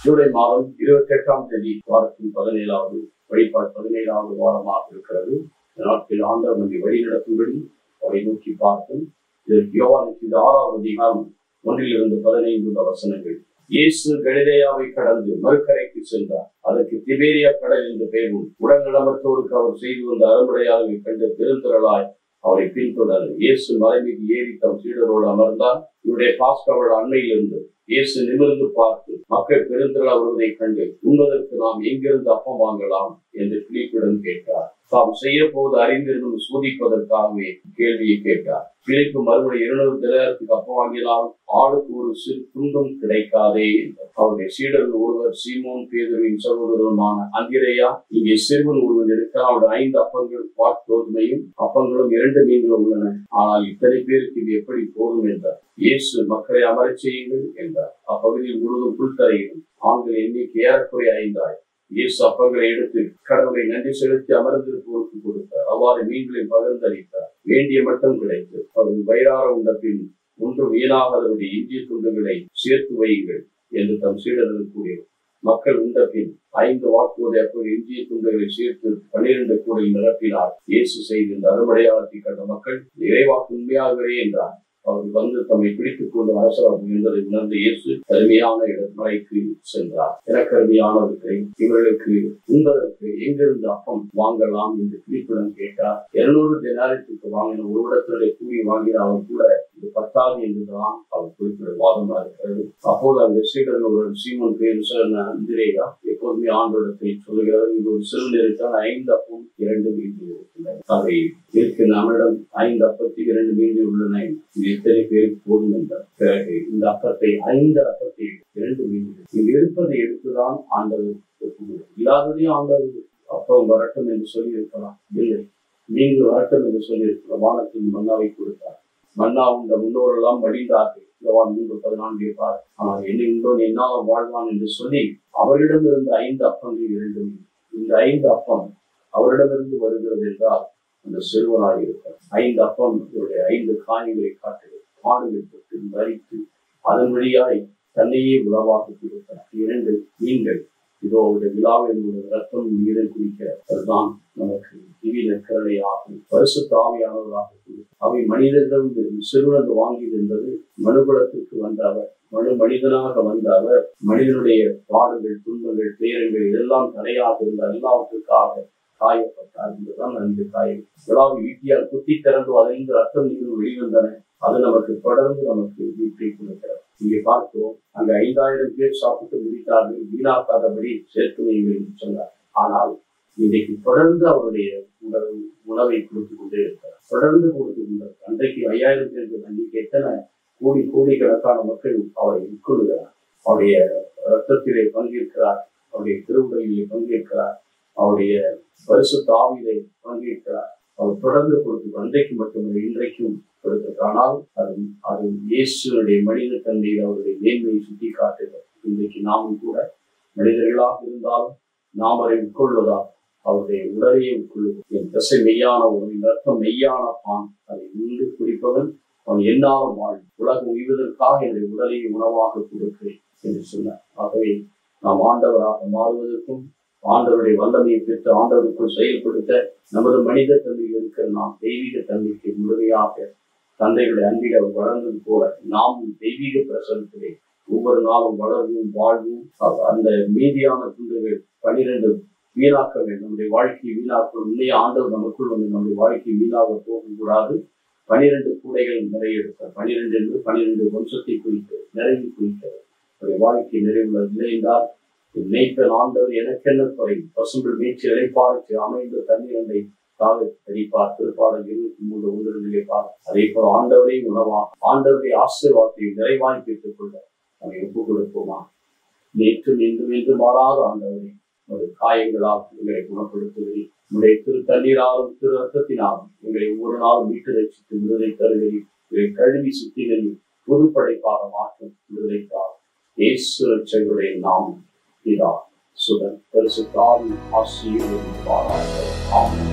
ஜூலை மாதம் இருபத்தி எட்டாம் தேதி வாரத்தின் பதினேழாவது வழிபாடு பதினேழாவது வாரமாக இருக்கிறது இந்த நாட்களில் ஆண்டவர் நம்மை வழிநடத்தும்படி அவரை நோக்கி பார்க்கும் இதற்கு யோவானுக்கு இந்த ஆறாவது அதிகாரம் ஒன்றிலிருந்து பதினைந்து உள்ள வசனங்கள் இயேசு கலிலேயாவை கடந்து மறுக்கரைக்கு சென்றார் அதற்கு திபேரியா கடல் என்று பெயரும் உடல் நலமற்றோருக்கு அவர் செய்து வந்த அருமுறையாளரை கண்டு பெருந்திரளாய் அவரை பின்தொடர் இயேசு மலை மீது ஏறி தம் சீடரோடு அமர்ந்தார் இவருடைய பாஸ்கவள் அண்மையில் இருந்தது இயேசு நிமிர்ந்து பார்த்து மக்கள் பெருந்திரளா வருவதை கண்டு உண்பதற்கு நாம் எங்கிருந்து அப்பம் வாங்கலாம் என்று பிலிப்பிடம் கேட்டார் தாம் செய்ய போது அறிந்திருந்தும் சோதிப்பதற்காகவே கேள்வியை கேட்டார் பிழைப்பு மறுபடியும் இருநூறு தினத்துக்கு அப்பம் வாங்கினால் ஆளுக்கு ஒரு சிறு துன்பம் கிடைக்காதே என்றார். அவருடைய சீடர்கள் ஒருவர் சீமோன் பேதுருவின் சகோதரருமான அந்திரையா இங்கே சிறுவன் ஒருவன் இருக்க அவருடைய ஐந்து அப்பங்கள் வாட்கோதுமையும் அப்பங்களும் இரண்டு மீன்களும் உள்ளன ஆனால் இத்தனை பேருக்கு இது எப்படி போதும் என்றார் இயேசு மக்களை அமரச் செய்யுங்கள் என்றார் அப்பகுதியில் முழுவதும் புல்தரையிலும் ஆண்கள் எண்ணிக்கை ஏறக்குறைய ஐந்தாயிரம் இயேசு அப்பங்களை எடுத்து கடவுளை நன்றி செலுத்தி அமர்ந்திருப்போருக்கு கொடுத்தார் அவ்வாறு மீன்களை பகிர்ந்தளித்தார் வேண்டிய மட்டும் கிடைத்து அவர்கள் வயிறார உண்ட பின் ஒன்று வீணாகாதவருடைய இஞ்சிய துண்டுகளை சேர்த்து வையுங்கள் என்று தம் சீடர்கள் கூறியவர் மக்கள் உண்ட பின் ஐந்து வாக்குவதை அப்போது எஞ்சிய துண்டுகளை சேர்த்து பன்னிரண்டு கூடை நிரப்பினார் இயேசு செய்த இந்த அறுமடையாளத்தை கண்ட மக்கள் இறைவாக்கு உண்மையாகவே என்றார் அவர்கள் வந்து தம்மை பிடித்துக் கொண்டு அரசராகும் என்பதை உணர்ந்த இயேசு கருமையான இடமலைக்கு சென்றார் எனக்கருமையானவர்களை இவர்களுக்கு உண்பதற்கு எங்கிருந்து அப்பம் வாங்கலாம் என்று பிடிப்புடன் கேட்டார் இருநூறு தினாரத்துக்கு வாங்கின ஒரு இடத்திலே கூலி வாங்கினாலும் கூட இது பத்தாது என்றுதான் அவர் குறிப்பிட வாதமா இருக்கிறது அப்போது அந்த சீடர்கள் ஒரு சீமன் பேர் சொன்ன அந்திரேயா எப்போதுமே ஆண்டோடத்தை சொல்கிறார் இது ஒரு சிறு நேரத்தால் ஐந்து அப்பம் இரண்டு மீன்கள் இருக்கின்றன அதை இருக்கு நம்மிடம் ஐந்து அப்பத்தில் இரண்டு மீன்கள் உள்ளன இது எத்தனை பேருக்கு போதும் என்றார் பிறகு இந்த அப்பத்தை ஐந்து அப்பத்தை இரண்டு மீன்கள் இங்கு இருப்பதை எடுத்துதான் ஆண்டவர் ஒப்புக்கொள்கிறார். இல்லாததையும் ஆண்டவர் அப்பம் வரட்டும் என்று சொல்லி இருக்கலாம் இல்லை நீங்கள் வரட்டும் என்று சொல்லி இருக்கலாம் வானத்தில் மன்னாவை கொடுத்தார் மன்னா உண்ட முன்னோரெல்லாம் மடிந்தார்கள் யோவான் மூன்று பதினான்கு பார் ஆனால் என்னை உண்டோன் என்னால் வாழ்வான் என்று சொல்லி அவரிடம் இருந்த ஐந்து அப்பங்கள் இரண்டு மீன். இந்த ஐந்து அப்பம் அவரிடமிருந்து வருகிறது என்றால் அந்த சிறுவனாக இருக்கிறார் ஐந்து அப்பம் இவருடைய ஐந்து காணிகளை காட்டுகிறது பாடுகள் பட்டு மறித்து அதன் வழியாய் தன்னையே உணவாக கொடுக்கிறார் இரண்டு மீன்கள் இதோ அவருடைய விழாவில் உள்ள ரத்தம் நீரை குடிக்க அதுதான் நமக்கு திடீர கருணையாகும் பரிசு தாவியானவர்களாக அவை மனிதர்கள் சிறுவனது வாங்கியது என்பது மனுகுலத்திற்கு வந்த அவர் மனு மனிதனாக வந்த அவர் மனிதனுடைய பாடுகள் துன்பங்கள் துயரங்கள் இதெல்லாம் தடையாக இருந்த எல்லாவற்றுக்காக காயப்பட்டார் என்றுதான் நன்கு காயம் விழாவை ஈட்டியால் குத்தி திறந்து அதிலிருந்து ரத்தம் நீரும் வெளிவந்தன அது நமக்கு தொடர்ந்து நமக்கு வீட்டை கொடுக்கிறது இங்கே பார்த்தோம் அங்க ஐந்தாயிரம் பேர் சாப்பிட்டு முடித்தார்கள் வீணாக்காதபடி சேர்த்து வைங்கள் என்று சொன்னார் ஆனால் இன்றைக்கு தொடர்ந்து அவருடைய உணவு உணவை கொடுத்து கொண்டே இருக்கிறார் தொடர்ந்து கொடுத்து கொண்டிருக்கிறார் அன்றைக்கு ஐயாயிரம் பேருக்கு அன்றைக்கு எத்தனை கோடி கோடிக்கணக்கான மக்கள் அவரை உட்கொள்கிறார் அவருடைய ரத்தத்திலே பங்கேற்கிறார் அவருடைய திருவுடையிலே பங்கேற்கிறார் அவருடைய பரிசு தாவிலே பங்கேற்கிறார் அவர் தொடர்ந்து கொடுத்து அன்றைக்கு மட்டுமல்ல இன்றைக்கும் கொடுத்திருக்கிறார் ஆனால் அது அது இயேசுடைய மனித தன்மையில் அவருடைய மேன்மையை சுட்டி காட்டுகிறது இன்றைக்கு நாமும் கூட மனிதர்களாக இருந்தாலும் நாம் அதை உட்கொள்வதால் அவருடைய உடலையே உட்கொள்ளுவோம் என் தசை மெய்யான உணவின் ரத்தம் மெய்யான பான் அதை உண்டு குடிப்பவன் அவன் என்னாலும் வாழ் உலகம் உய்வதற்காக என்னுடைய உடலையை உணவாக கொடுக்கிறேன் என்று சொன்னார் ஆகவே நாம் ஆண்டவராக மாறுவதற்கும் ஆண்டவருடைய வல்லமையை பெற்று ஆண்டவருக்குள் செயல்படுத்த நமது மனித தன்மையில் இருக்கிற நாம் தெய்வீக தன்மைக்கு முழுமையாக தந்தைகளுடைய அன்பில் அவர் வளர்ந்தது போல நாமும் தெய்வீக பிரசனத்திலே ஒவ்வொரு நாளும் வளர்வும் வாழ்வும் அ- அந்த மீதியான துண்டுகள் பனிரெண்டு வீணாக்க வேண்டும் நம்முடைய வாழ்க்கையை வீணாக்க உண்மையை ஆண்டவர் நமக்குள் வந்து நம்முடைய வாழ்க்கையை வீணாக போகக்கூடாது பனிரெண்டு கூடைகள் நிறைய எடுக்க பனிரெண்டு என்று பனிரெண்டு வம்சத்தை குறிக்கிறது நிறைவு குறிக்கிறது நம்முடைய வாழ்க்கை நிறைவுள்ள இல்லை என்றால் மேய்ப்பன் ஆண்டவர் எனக்கென்ன குறை பசும்புல் மீட்சி இழைப்பாருக்கு அமைந்த தண்ணீரண்டை தாவை தெரிப்பார் திருப்பாடல் இருபத்தி மூன்று ஒன்றிலே பார் அதே போல ஆண்டவரை உணவா ஆண்டவரை ஆசீர்வாதத்தை நிறைவாய் பெற்றுக் கொள்ள அதை ஒப்புக் கொடுப்போமா நேற்று மீண்டும் மீண்டும் மாறாத ஆண்டவரை ஒரு காயங்களால் எங்களை குணப்படுத்துகிறேன் உங்களுடைய திரு தண்ணீராலும் திரு ரத்தத்தினாலும் எங்களை ஒவ்வொரு நாளும் மீட்டு ரசித்து விடுதலை தருகிறேன் இதை கழுவி சுத்திகரி புதுப்படைப்பாக மாற்றும் விடுதலைக்காக இயேசு ரட்சகருடைய நாமம் இதா சுதன் பரிசுத்தாவின் ஆசிரியர் ஆமென்